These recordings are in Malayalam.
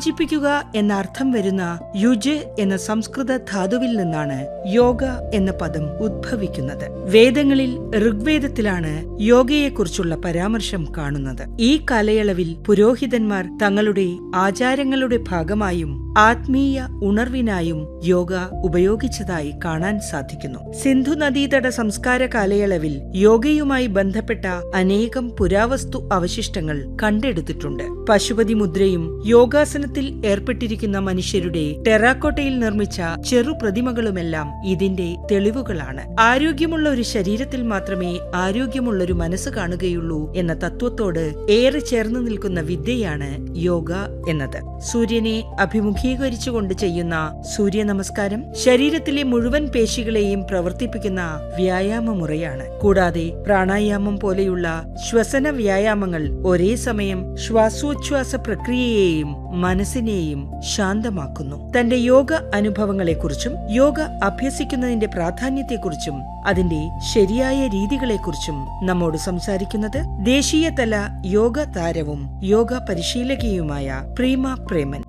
മോചിപ്പിക്കുക എന്ന അർത്ഥം വരുന്ന യുജ് എന്ന സംസ്കൃത ധാതുവിൽ നിന്നാണ് യോഗ എന്ന പദം ഉദ്ഭവിക്കുന്നത് വേദങ്ങളിൽ ഋഗ്വേദത്തിലാണ് യോഗയെക്കുറിച്ചുള്ള പരാമർശം കാണുന്നത് ഈ കാലയളവിൽ പുരോഹിതന്മാർ തങ്ങളുടെ ആചാരങ്ങളുടെ ഭാഗമായും ആത്മീയ ഉണർവിനായും യോഗ ഉപയോഗിച്ചതായി കാണാൻ സാധിക്കുന്നു സിന്ധു നദീതട സംസ്കാര കാലയളവിൽ യോഗയുമായി ബന്ധപ്പെട്ട അനേകം പുരാവസ്തു അവശിഷ്ടങ്ങൾ കണ്ടെടുത്തിട്ടുണ്ട് പശുപതി മുദ്രയും യോഗാസനത്തിൽ ഏർപ്പെട്ടിരിക്കുന്ന മനുഷ്യരുടെ ടെറാക്കോട്ടയിൽ നിർമ്മിച്ച ചെറു പ്രതിമകളുമെല്ലാം ഇതിന്റെ തെളിവുകളാണ് ആരോഗ്യമുള്ള ഒരു ശരീരത്തിൽ മാത്രമേ ആരോഗ്യമുള്ള ഒരു മനസ്സ് കാണുകയുള്ളൂ എന്ന തത്വത്തോട് ഏറെ ചേർന്ന് നിൽക്കുന്ന വിദ്യയാണ് യോഗ എന്നത് സൂര്യനെ അഭിമുഖീകരിച്ചുകൊണ്ട് ചെയ്യുന്ന സൂര്യ നമസ്കാരം ശരീരത്തിലെ മുഴുവൻ പേശികളെയും പ്രവർത്തിപ്പിക്കുന്ന വ്യായാമ മുറയാണ് കൂടാതെ പ്രാണായാമം പോലെയുള്ള ശ്വസന വ്യായാമങ്ങൾ ഒരേ സമയം ശ്വാസോച്ഛ്വാസ പ്രക്രിയയെയും മനസ്സിനെയും ശാന്തമാക്കുന്നു തന്റെ യോഗ അനുഭവങ്ങളെക്കുറിച്ചും യോഗ അഭ്യസിക്കുന്നതിന്റെ പ്രാധാന്യത്തെക്കുറിച്ചും അതിന്റെ ശരിയായ രീതികളെക്കുറിച്ചും നമ്മോട് സംസാരിക്കുന്നത് ദേശീയതല യോഗ താരവും യോഗ പരിശീലകയുമായ പ്രീമ പ്രേമൻ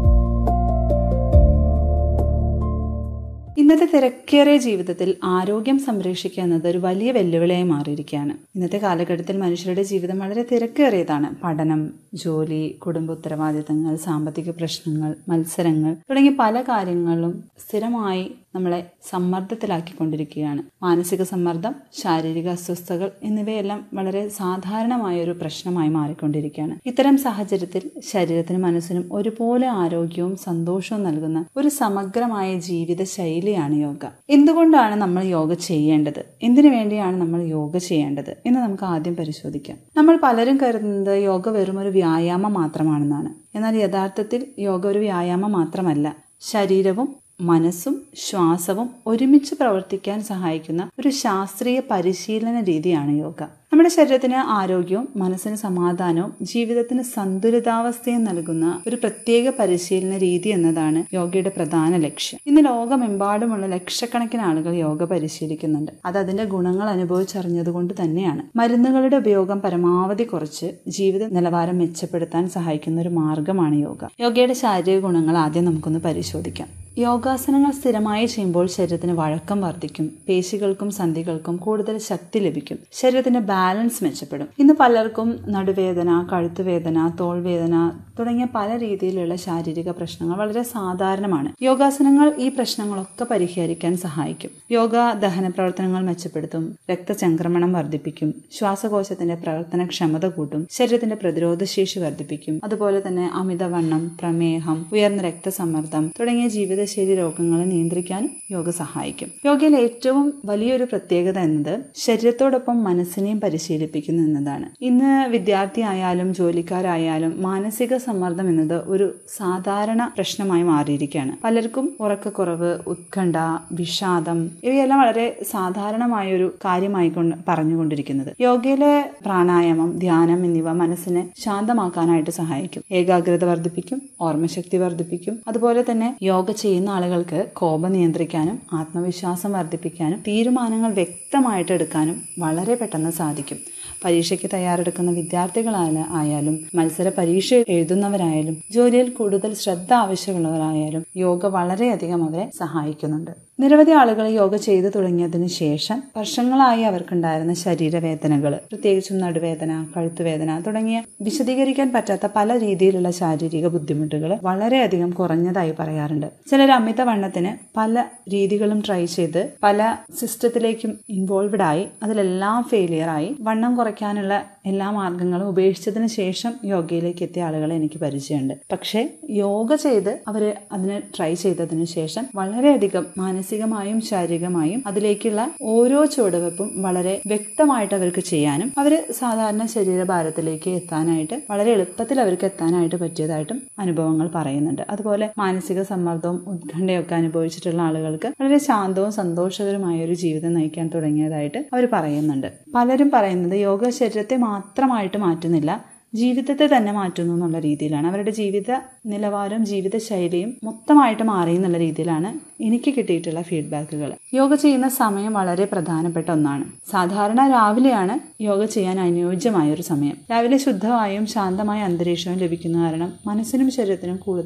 ഇന്നത്തെ തിരക്കേറിയ ജീവിതത്തിൽ ആരോഗ്യം സംരക്ഷിക്കുക എന്നത് ഒരു വലിയ വെല്ലുവിളിയായി മാറിയിരിക്കുകയാണ് ഇന്നത്തെ കാലഘട്ടത്തിൽ മനുഷ്യരുടെ ജീവിതം വളരെ തിരക്കേറിയതാണ് പഠനം ജോലി കുടുംബ ഉത്തരവാദിത്തങ്ങൾ സാമ്പത്തിക പ്രശ്നങ്ങൾ മത്സരങ്ങൾ തുടങ്ങിയ പല കാര്യങ്ങളും സ്ഥിരമായി നമ്മളെ സമ്മർദ്ദത്തിലാക്കിക്കൊണ്ടിരിക്കുകയാണ് മാനസിക സമ്മർദ്ദം ശാരീരിക അസ്വസ്ഥതകൾ എന്നിവയെല്ലാം വളരെ സാധാരണമായ ഒരു പ്രശ്നമായി മാറിക്കൊണ്ടിരിക്കുകയാണ് ഇത്തരം സാഹചര്യത്തിൽ ശരീരത്തിനും മനസ്സിനും ഒരുപോലെ ആരോഗ്യവും സന്തോഷവും നൽകുന്ന ഒരു സമഗ്രമായ ജീവിത ശൈലിയാണ് യോഗ എന്തുകൊണ്ടാണ് നമ്മൾ യോഗ ചെയ്യേണ്ടത് എന്തിനു വേണ്ടിയാണ് നമ്മൾ യോഗ ചെയ്യേണ്ടത് എന്ന് നമുക്ക് ആദ്യം പരിശോധിക്കാം നമ്മൾ പലരും കരുതുന്നത് യോഗ വെറും ഒരു വ്യായാമം മാത്രമാണെന്നാണ് എന്നാൽ യഥാർത്ഥത്തിൽ യോഗ ഒരു വ്യായാമം മാത്രമല്ല ശരീരവും മനസ്സും ശ്വാസവും ഒരുമിച്ച് പ്രവർത്തിക്കാൻ സഹായിക്കുന്ന ഒരു ശാസ്ത്രീയ പരിശീലന രീതിയാണ് യോഗ നമ്മുടെ ശരീരത്തിന് ആരോഗ്യവും മനസ്സിന് സമാധാനവും ജീവിതത്തിന് സന്തുലിതാവസ്ഥയും നൽകുന്ന ഒരു പ്രത്യേക പരിശീലന രീതി എന്നതാണ് യോഗയുടെ പ്രധാന ലക്ഷ്യം ഇന്ന് ലോകമെമ്പാടുമുള്ള ലക്ഷക്കണക്കിന് ആളുകൾ യോഗ പരിശീലിക്കുന്നുണ്ട് അത് അതിന്റെ ഗുണങ്ങൾ അനുഭവിച്ചറിഞ്ഞതുകൊണ്ട് തന്നെയാണ് മരുന്നുകളുടെ ഉപയോഗം പരമാവധി കുറച്ച് ജീവിത നിലവാരം മെച്ചപ്പെടുത്താൻ സഹായിക്കുന്ന ഒരു മാർഗമാണ് യോഗ യോഗയുടെ ശാരീരിക ഗുണങ്ങൾ ആദ്യം നമുക്കൊന്ന് പരിശോധിക്കാം യോഗാസനങ്ങൾ സ്ഥിരമായി ചെയ്യുമ്പോൾ ശരീരത്തിന് വഴക്കം വർദ്ധിക്കും പേശികൾക്കും സന്ധികൾക്കും കൂടുതൽ ശക്തി ലഭിക്കും ശരീരത്തിന്റെ ബാലൻസ് മെച്ചപ്പെടും ഇന്ന് പലർക്കും നടുവേദന കഴുത്തുവേദന തോൾവേദന തുടങ്ങിയ പല രീതിയിലുള്ള ശാരീരിക പ്രശ്നങ്ങൾ വളരെ സാധാരണമാണ് യോഗാസനങ്ങൾ ഈ പ്രശ്നങ്ങളൊക്കെ പരിഹരിക്കാൻ സഹായിക്കും യോഗ ദഹന പ്രവർത്തനങ്ങൾ മെച്ചപ്പെടുത്തും രക്തചംക്രമണം വർദ്ധിപ്പിക്കും ശ്വാസകോശത്തിന്റെ പ്രവർത്തനക്ഷമത കൂട്ടും ശരീരത്തിന്റെ പ്രതിരോധ ശേഷി വർദ്ധിപ്പിക്കും അതുപോലെ തന്നെ അമിതവണ്ണം പ്രമേഹം ഉയർന്ന രക്തസമ്മർദ്ദം തുടങ്ങിയ ജീവിതശൈലി രോഗങ്ങളെ നിയന്ത്രിക്കാനും യോഗ സഹായിക്കും യോഗയിൽ ഏറ്റവും വലിയൊരു പ്രത്യേകത എന്നത് ശരീരത്തോടൊപ്പം മനസ്സിനെയും പരിശീലിപ്പിക്കുന്നു എന്നതാണ് ഇന്ന് വിദ്യാർത്ഥി ആയാലും ജോലിക്കാരായാലും മാനസിക സമ്മർദ്ദം എന്നത് ഒരു സാധാരണ പ്രശ്നമായി മാറിയിരിക്കുകയാണ് പലർക്കും ഉറക്കക്കുറവ് ഉത്കണ്ഠ വിഷാദം ഇവയെല്ലാം വളരെ സാധാരണമായ ഒരു കാര്യമായി കൊണ്ട് പറഞ്ഞുകൊണ്ടിരിക്കുന്നത് യോഗയിലെ പ്രാണായാമം ധ്യാനം എന്നിവ മനസ്സിനെ ശാന്തമാക്കാനായിട്ട് സഹായിക്കും ഏകാഗ്രത വർദ്ധിപ്പിക്കും ഓർമ്മശക്തി വർദ്ധിപ്പിക്കും അതുപോലെ തന്നെ യോഗ ചെയ്യുന്ന ആളുകൾക്ക് കോപം നിയന്ത്രിക്കാനും ആത്മവിശ്വാസം വർദ്ധിപ്പിക്കാനും തീരുമാനങ്ങൾ വ്യക്തമായിട്ട് എടുക്കാനും വളരെ പെട്ടെന്ന് സാധിക്കും പരീക്ഷയ്ക്ക് തയ്യാറെടുക്കുന്ന വിദ്യാർത്ഥികളായ ആയാലും മത്സര പരീക്ഷ എഴുതുന്നവരായാലും ജോലിയിൽ കൂടുതൽ ശ്രദ്ധ ആവശ്യമുള്ളവരായാലും യോഗ വളരെയധികം അവരെ സഹായിക്കുന്നുണ്ട് നിരവധി ആളുകൾ യോഗ ചെയ്തു തുടങ്ങിയതിനു ശേഷം വർഷങ്ങളായി അവർക്കുണ്ടായിരുന്ന ശരീരവേദനകൾ പ്രത്യേകിച്ചും നടുവേദന കഴുത്തുവേദന തുടങ്ങിയ വിശദീകരിക്കാൻ പറ്റാത്ത പല രീതിയിലുള്ള ശാരീരിക ബുദ്ധിമുട്ടുകൾ വളരെയധികം കുറഞ്ഞതായി പറയാറുണ്ട് ചിലർ അമിതവണ്ണത്തിന് പല രീതികളും ട്രൈ ചെയ്ത് പല സിസ്റ്റത്തിലേക്കും ഇൻവോൾവഡ് ആയി അതിലെല്ലാം ഫെയിലിയർ ആയി വണ്ണം കുറയ്ക്കാനുള്ള എല്ലാ മാർഗങ്ങളും ഉപേക്ഷിച്ചതിന് ശേഷം യോഗയിലേക്ക് എത്തിയ ആളുകളെ എനിക്ക് പരിചയമുണ്ട് പക്ഷേ യോഗ ചെയ്ത് അവർ അതിന് ട്രൈ ചെയ്തതിനു ശേഷം വളരെയധികം മാനസികമായും ശാരീരികമായും അതിലേക്കുള്ള ഓരോ ചുവടുവെപ്പും വളരെ വ്യക്തമായിട്ട് അവർക്ക് ചെയ്യാനും അവർ സാധാരണ ശരീരഭാരത്തിലേക്ക് എത്താനായിട്ട് വളരെ എളുപ്പത്തിൽ അവർക്ക് എത്താനായിട്ട് പറ്റിയതായിട്ടും അനുഭവങ്ങൾ പറയുന്നുണ്ട് അതുപോലെ മാനസിക സമ്മർദ്ദവും ഉത്കണ്ഠയൊക്കെ അനുഭവിച്ചിട്ടുള്ള ആളുകൾക്ക് വളരെ ശാന്തവും സന്തോഷകരമായ ഒരു ജീവിതം നയിക്കാൻ തുടങ്ങിയതായിട്ട് അവർ പറയുന്നുണ്ട് പലരും പറയുന്നത് യോഗ ശരീരത്തെ മാത്രമായിട്ട് മാറ്റുന്നില്ല ജീവിതത്തെ തന്നെ മാറ്റുന്നു എന്നുള്ള രീതിയിലാണ് അവരുടെ ജീവിത നിലവാരം ജീവിത ശൈലിയും മൊത്തമായിട്ട് മാറി എന്നുള്ള രീതിയിലാണ് എനിക്ക് കിട്ടിയിട്ടുള്ള ഫീഡ്ബാക്കുകൾ യോഗ ചെയ്യുന്ന സമയം വളരെ പ്രധാനപ്പെട്ട ഒന്നാണ് സാധാരണ രാവിലെയാണ് യോഗ ചെയ്യാൻ അനുയോജ്യമായ ഒരു സമയം രാവിലെ ശുദ്ധമായും ശാന്തമായ അന്തരീക്ഷവും ലഭിക്കുന്ന കാരണം മനസ്സിനും ശരീരത്തിനും കൂടുതൽ